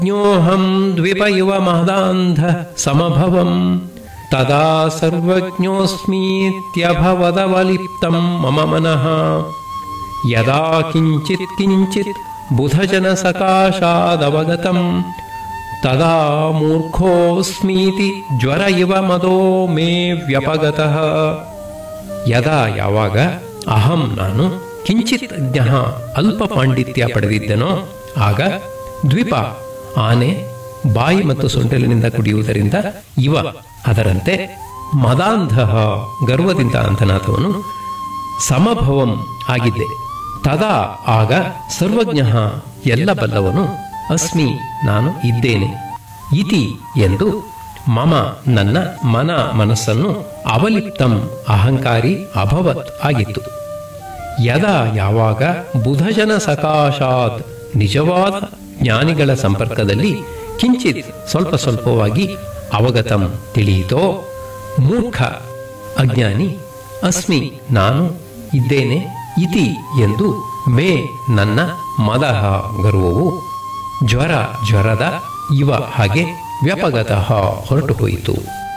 ಜ್ಞೋಹಂ ದ್ವಿಪ ಇವ ಮಹದಾಂಧ ಸಮಭವಂ ತದಾ ಸರ್ವಜ್ಞೋಸ್ಮೀತ್ಯಭವದವಲಿಪ್ತಂ ಮಮ ಮನಃ ಯದಾ ಕಿಂಚಿತ್ ಕಿಂಚಿತ್ ಬುಧಜನ ಸಕಾಶಾದವಗತಂ ತದಾ ಮೂರ್ಖೋಸ್ಮೀತಿ ಜ್ವರ ಇವ ಮದೋ ಮೇ ವ್ಯಪಗತಃ ಯದಾ ಯಾವಾಗ ಅಹಂ ನಾನು ಕಿಂಚಿತ್ ಜ್ಞ ಅಲ್ಪ ಪಾಂಡಿತ್ಯ ಪಡೆದಿದ್ದನೋ ಆಗ ದ್ವಿಪ ಆನೆ ಬಾಯಿ ಮತ್ತು ಸೊಂಟಲಿನಿಂದ ಕುಡಿಯುವುದರಿಂದ ಇವ ಅದರಂತೆ ಮದಾಂಧ ಗರ್ವದಿಂದ ಅಂತನಾಥವನು ಸಮಭವಂ ಆಗಿದ್ದೆ ತದಾ ಆಗ ಸರ್ವಜ್ಞ ಎಲ್ಲ ಬಲ್ಲವನು ಅಸ್ಮಿ ನಾನು ಇದ್ದೇನೆ ಇತಿ ಎಂದು ಮಮ ನನ್ನ ಮನ ಮನಸ್ಸನ್ನು ಅವಲಿಪ್ತಂ ಅಹಂಕಾರಿ ಅಭವತ್ ಆಗಿತ್ತು ಯದಾ ಯಾವಾಗ ಬುಧಜನ ಸಕಾಶಾತ್ ನಿಜವಾದ ಜ್ಞಾನಿಗಳ ಸಂಪರ್ಕದಲ್ಲಿ ಕಿಂಚಿತ್ ಸ್ವಲ್ಪ ಸ್ವಲ್ಪವಾಗಿ ಅವಗತಂ ತಿಳಿಯಿತೋ ಮೂರ್ಖ ಅಜ್ಞಾನಿ ಅಸ್ಮಿ ನಾನು ಇದ್ದೇನೆ ಇತಿ ಎಂದು ಮೇ ನನ್ನ ಮದಹ ಗರ್ವವು ಜ್ವರ ಜ್ವರದ ಇವ ಹಾಗೆ ವ್ಯಪಗತಃ ಹೊರಟು ಹೋಯಿತು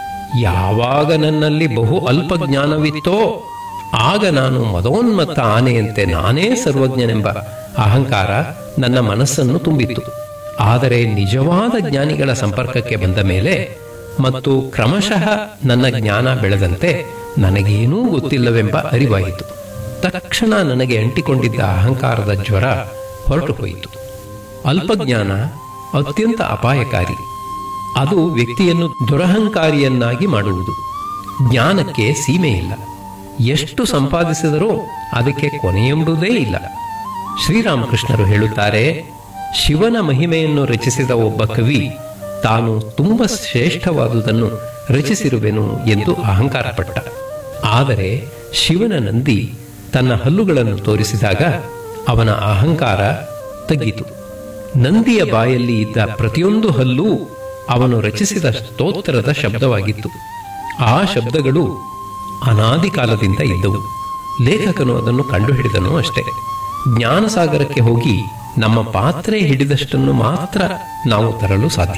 ಯಾವಾಗ ನನ್ನಲ್ಲಿ ಬಹು ಅಲ್ಪ ಜ್ಞಾನವಿತ್ತೋ ಆಗ ನಾನು ಮದೋನ್ಮತ್ತ ಆನೆಯಂತೆ ನಾನೇ ಸರ್ವಜ್ಞನೆಂಬ ಅಹಂಕಾರ ನನ್ನ ಮನಸ್ಸನ್ನು ತುಂಬಿತ್ತು ಆದರೆ ನಿಜವಾದ ಜ್ಞಾನಿಗಳ ಸಂಪರ್ಕಕ್ಕೆ ಬಂದ ಮೇಲೆ ಮತ್ತು ಕ್ರಮಶಃ ನನ್ನ ಜ್ಞಾನ ಬೆಳೆದಂತೆ ನನಗೇನೂ ಗೊತ್ತಿಲ್ಲವೆಂಬ ಅರಿವಾಯಿತು ತಕ್ಷಣ ನನಗೆ ಅಂಟಿಕೊಂಡಿದ್ದ ಅಹಂಕಾರದ ಜ್ವರ ಹೊರಟು ಹೋಯಿತು ಅಲ್ಪಜ್ಞಾನ ಅತ್ಯಂತ ಅಪಾಯಕಾರಿ ಅದು ವ್ಯಕ್ತಿಯನ್ನು ದುರಹಂಕಾರಿಯನ್ನಾಗಿ ಮಾಡುವುದು ಜ್ಞಾನಕ್ಕೆ ಸೀಮೆ ಇಲ್ಲ ಎಷ್ಟು ಸಂಪಾದಿಸಿದರೂ ಅದಕ್ಕೆ ಕೊನೆಯೆಂಬುದೇ ಇಲ್ಲ ಶ್ರೀರಾಮಕೃಷ್ಣರು ಹೇಳುತ್ತಾರೆ ಶಿವನ ಮಹಿಮೆಯನ್ನು ರಚಿಸಿದ ಒಬ್ಬ ಕವಿ ತಾನು ತುಂಬ ಶ್ರೇಷ್ಠವಾದುದನ್ನು ರಚಿಸಿರುವೆನು ಎಂದು ಅಹಂಕಾರಪಟ್ಟ ಆದರೆ ಶಿವನ ನಂದಿ ತನ್ನ ಹಲ್ಲುಗಳನ್ನು ತೋರಿಸಿದಾಗ ಅವನ ಅಹಂಕಾರ ತಗ್ಗಿತು ನಂದಿಯ ಬಾಯಲ್ಲಿ ಇದ್ದ ಪ್ರತಿಯೊಂದು ಹಲ್ಲೂ ಅವನು ರಚಿಸಿದ ಸ್ತೋತ್ರದ ಶಬ್ದವಾಗಿತ್ತು ಆ ಶಬ್ದಗಳು ಅನಾದಿ ಕಾಲದಿಂದ ಇದ್ದವು ಲೇಖಕನು ಅದನ್ನು ಕಂಡುಹಿಡಿದನು ಅಷ್ಟೇ ಜ್ಞಾನಸಾಗರಕ್ಕೆ ಹೋಗಿ ನಮ್ಮ ಪಾತ್ರೆ ಹಿಡಿದಷ್ಟನ್ನು ಮಾತ್ರ ನಾವು ತರಲು ಸಾಧ್ಯ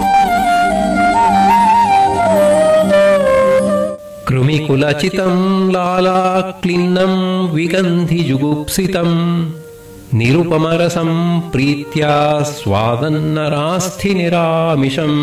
ಕೃಮಿಕುಲಚಿತಂ ಲಾಲಾಕ್ಲಿನ್ನಂ ವಿಗಂಧಿ ಜುಗುಪ್ಸಿತಂ ನಿರುಪಮರಸಂ ಪ್ರೀತ್ಯ ಸ್ವಾದನ್ನರಾಸ್ಥಿ ನಿರಾಮಿಷಂ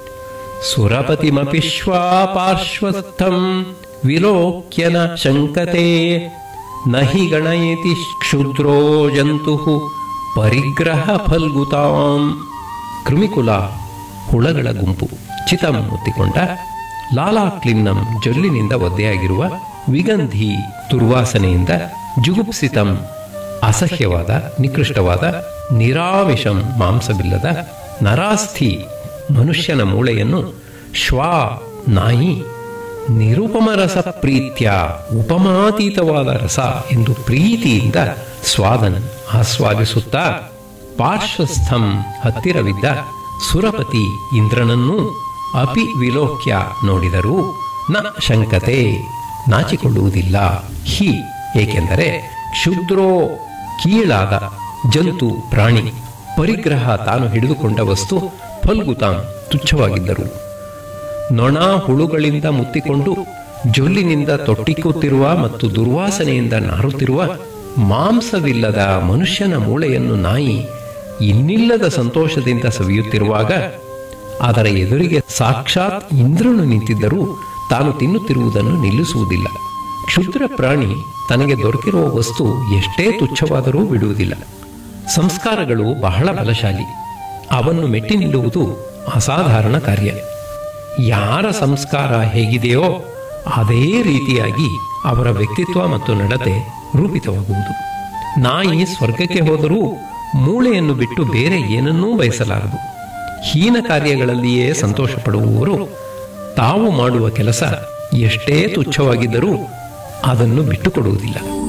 ಸುರಪತಿಮಪಿ ಶ್ವಾಪಾರ್ಶ್ವಸ್ಥಂ ವಿಲೋಕ್ಯನ ಶಂಕತೆ ನ ಹಿ ಗಣಯತಿ ಕ್ಷುದ್ರೋ ಜಂತು ಪರಿಗ್ರಹ ಫಲ್ಗುತಾಂ ಕೃಮಿಕುಲ ಹುಳಗಳ ಗುಂಪು ಚಿತಂ ಮುತ್ತಿಕೊಂಡ ಲಾಲಾಕ್ಲಿನ್ನಂ ಜೊಲ್ಲಿನಿಂದ ಒದ್ದೆಯಾಗಿರುವ ವಿಗಂಧಿ ದುರ್ವಾಸನೆಯಿಂದ ಜುಗುಪ್ಸಿತಂ ಅಸಹ್ಯವಾದ ನಿಕೃಷ್ಟವಾದ ನಿರಾಮಿಷಂ ಮಾಂಸವಿಲ್ಲದ ನರಾಸ್ಥಿ ಮನುಷ್ಯನ ಮೂಳೆಯನ್ನು ಶ್ವಾ ನಾಯಿ ನಿರುಪಮ ರಸ ಪ್ರೀತ್ಯ ಉಪಮಾತೀತವಾದ ರಸ ಎಂದು ಪ್ರೀತಿಯಿಂದ ಸ್ವಾದನ್ ಆಸ್ವಾದಿಸುತ್ತಾ ಪಾರ್ಶ್ವಸ್ಥಂ ಹತ್ತಿರವಿದ್ದ ಸುರಪತಿ ಇಂದ್ರನನ್ನೂ ಅಪಿ ವಿಲೋಕ್ಯ ನೋಡಿದರೂ ನ ಶಂಕತೆ ನಾಚಿಕೊಳ್ಳುವುದಿಲ್ಲ ಹಿ ಏಕೆಂದರೆ ಕ್ಷುದ್ರೋ ಕೀಳಾದ ಜಂತು ಪ್ರಾಣಿ ಪರಿಗ್ರಹ ತಾನು ಹಿಡಿದುಕೊಂಡ ವಸ್ತು ಫಲ್ಗುತಾಂ ತುಚ್ಛವಾಗಿದ್ದರು ನೊಣ ಹುಳುಗಳಿಂದ ಮುತ್ತಿಕೊಂಡು ಜೊಲ್ಲಿನಿಂದ ತೊಟ್ಟಿಕ್ಕುತ್ತಿರುವ ಮತ್ತು ದುರ್ವಾಸನೆಯಿಂದ ನಾರುತ್ತಿರುವ ಮಾಂಸವಿಲ್ಲದ ಮನುಷ್ಯನ ಮೂಳೆಯನ್ನು ನಾಯಿ ಇನ್ನಿಲ್ಲದ ಸಂತೋಷದಿಂದ ಸವಿಯುತ್ತಿರುವಾಗ ಅದರ ಎದುರಿಗೆ ಸಾಕ್ಷಾತ್ ಇಂದ್ರನು ನಿಂತಿದ್ದರೂ ತಾನು ತಿನ್ನುತ್ತಿರುವುದನ್ನು ನಿಲ್ಲಿಸುವುದಿಲ್ಲ ಕ್ಷುದ್ರ ಪ್ರಾಣಿ ತನಗೆ ದೊರಕಿರುವ ವಸ್ತು ಎಷ್ಟೇ ತುಚ್ಛವಾದರೂ ಬಿಡುವುದಿಲ್ಲ ಸಂಸ್ಕಾರಗಳು ಬಹಳ ಬಲಶಾಲಿ ಅವನ್ನು ಮೆಟ್ಟಿ ನಿಲ್ಲುವುದು ಅಸಾಧಾರಣ ಕಾರ್ಯ ಯಾರ ಸಂಸ್ಕಾರ ಹೇಗಿದೆಯೋ ಅದೇ ರೀತಿಯಾಗಿ ಅವರ ವ್ಯಕ್ತಿತ್ವ ಮತ್ತು ನಡತೆ ರೂಪಿತವಾಗುವುದು ನಾಯಿ ಸ್ವರ್ಗಕ್ಕೆ ಹೋದರೂ ಮೂಳೆಯನ್ನು ಬಿಟ್ಟು ಬೇರೆ ಏನನ್ನೂ ಬಯಸಲಾರದು ಹೀನ ಕಾರ್ಯಗಳಲ್ಲಿಯೇ ಸಂತೋಷ ಪಡುವವರು ತಾವು ಮಾಡುವ ಕೆಲಸ ಎಷ್ಟೇ ತುಚ್ಛವಾಗಿದ್ದರೂ ಅದನ್ನು ಬಿಟ್ಟುಕೊಡುವುದಿಲ್ಲ